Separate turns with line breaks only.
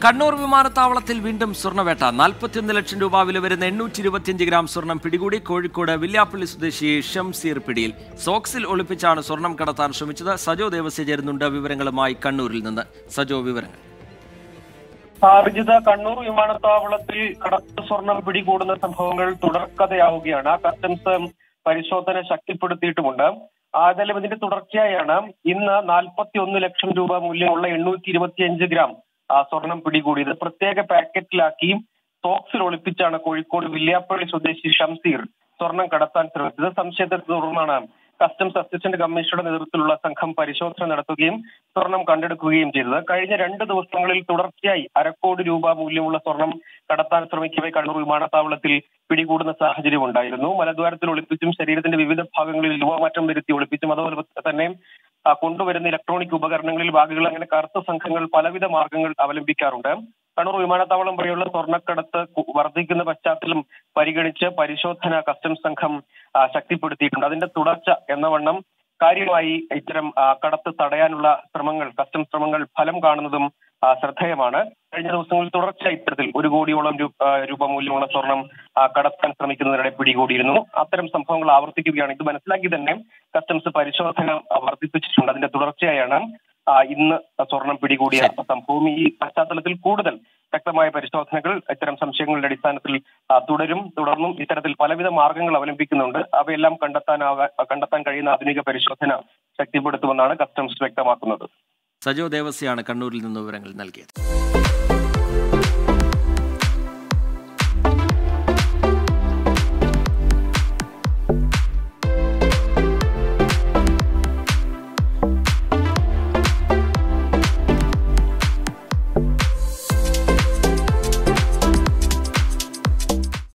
കണ്ണൂർ വിമാനത്താവളത്തിൽ വീണ്ടും സ്വർണ്ണവേട്ട നാൽപ്പത്തിയൊന്ന് ലക്ഷം രൂപ വില വരുന്ന എണ്ണൂറ്റി ഇരുപത്തിയഞ്ച് ഗ്രാം സ്വർണം പിടികൂടി കോഴിക്കോട് വില്യാപ്പള്ളി സ്വദേശി ഷംസീർ പിടിയിൽ സോക്സിൽ ഒളിപ്പിച്ചാണ് സ്വർണം കടത്താൻ ശ്രമിച്ചത് സജോ ദേവസ്യ ചേരുന്നുണ്ട് വിവരങ്ങളുമായി കണ്ണൂരിൽ നിന്ന് സജോ വിവരങ്ങൾ
അർജിത കണ്ണൂർ വിമാനത്താവളത്തിൽ കടത്ത് സ്വർണം പിടികൂടുന്ന സംഭവങ്ങൾ തുടർക്കഥയാവുകയാണ് കസ്റ്റംസ് പരിശോധന ശക്തിപ്പെടുത്തിയിട്ടുമുണ്ട് ആദ്യം ഇതിന്റെ തുടർച്ചയായാണ് ഇന്ന് നാൽപ്പത്തി ഒന്ന് ലക്ഷം രൂപ മൂല്യമുള്ള എണ്ണൂറ്റി ഇരുപത്തിയഞ്ച് ഗ്രാം ആ, സ്വർണം പിടികൂടിയത് പ്രത്യേക പാക്കറ്റിലാക്കി സോക്സിൽ ഒളിപ്പിച്ചാണ് കോഴിക്കോട് വില്യാപ്പള്ളി സ്വദേശി ഷംസീർ സ്വർണം കടത്താൻ ശ്രമിച്ചത് സംശയത്തെ തുടർന്നാണ് കസ്റ്റംസ് അസിസ്റ്റന്റ് കമ്മീഷണറുടെ നേതൃത്വത്തിലുള്ള സംഘം പരിശോധന നടത്തുകയും സ്വർണം കണ്ടെടുക്കുകയും ചെയ്തത് കഴിഞ്ഞ രണ്ട് ദിവസങ്ങളിൽ തുടർച്ചയായി അരക്കോടി രൂപ മൂല്യമുള്ള സ്വർണം കടത്താൻ ശ്രമിക്കവെ കണ്ണൂർ വിമാനത്താവളത്തിൽ പിടികൂടുന്ന സാഹചര്യം ഉണ്ടായിരുന്നു മലദ്വാരത്തിൽ ഒളിപ്പിച്ചും ശരീരത്തിന്റെ വിവിധ ഭാഗങ്ങളിൽ രൂപമാറ്റം വരുത്തി ഒളിപ്പിച്ചും അതുപോലെ തന്നെ ആ, കൊണ്ടുവരുന്ന ഇലക്ട്രോണിക് ഉപകരണങ്ങളിൽ ബാഗുകൾ അങ്ങനെ കറുത്ത സംഘങ്ങൾ പലവിധ മാർഗങ്ങൾ അവലംബിക്കാറുണ്ട് കണ്ണൂർ വിമാനത്താവളം വഴിയുള്ള സ്വർണ്ണക്കടത്ത് കു- വർദ്ധിക്കുന്ന പശ്ചാത്തലം പരിഗണിച്ച് പരിശോധന കസ്റ്റംസ് സംഘം ആ, ശക്തിപ്പെടുത്തിയിട്ടുണ്ട് അതിന്റെ തുടർച്ച എന്ന വണ്ണം കാര്യമായി ഇത്തരം ആ, കടത്ത് തടയാനുള്ള ശ്രമങ്ങൾ കസ്റ്റംസ് ശ്രമങ്ങൾ ഫലം കാണുന്നതും ആ, ശ്രദ്ധേയമാണ് കഴിഞ്ഞ ദിവസങ്ങളിൽ തുടർച്ചയായി ഇത്തരത്തിൽ ഒരു കോടിയോളം രൂ- ആ, രൂപ മൂല്യമുള്ള സ്വർണം ആ, കടത്താൻ ശ്രമിക്കുന്നതിനിടെ പിടികൂടിയിരുന്നു അത്തരം സംഭവങ്ങൾ ആവർത്തിക്കുകയാണ് ഇത് മനസ്സിലാക്കി തന്നെ കസ്റ്റംസ് പരിശോധന ആ, വർദ്ധിപ്പിച്ചിട്ടുണ്ട് അതിന്റെ തുടർച്ചയായാണ് ആ, ഇന്ന് സ്വർണം പിടികൂടിയ സംഭവം ഈ പശ്ചാത്തലത്തിൽ കൂടുതൽ ശക്തമായ പരിശോധനകൾ ഇത്തരം സംശയങ്ങളുടെ അടിസ്ഥാനത്തിൽ ആ, തുടരും തുടർന്നും ഇത്തരത്തിൽ പലവിധ മാർഗങ്ങൾ അവലംബിക്കുന്നുണ്ട് അവയെല്ലാം കണ്ടെത്താനാകാ കണ്ടെത്താൻ കഴിയുന്ന ആധുനിക പരിശോധന ശക്തിപ്പെടുത്തുമെന്നാണ് കസ്റ്റംസ് വ്യക്തമാക്കുന്നത്
സജോ ദേവസ്യാണ് കണ്ണൂരിൽ നിന്ന് വിവരങ്ങൾ നൽകിയത്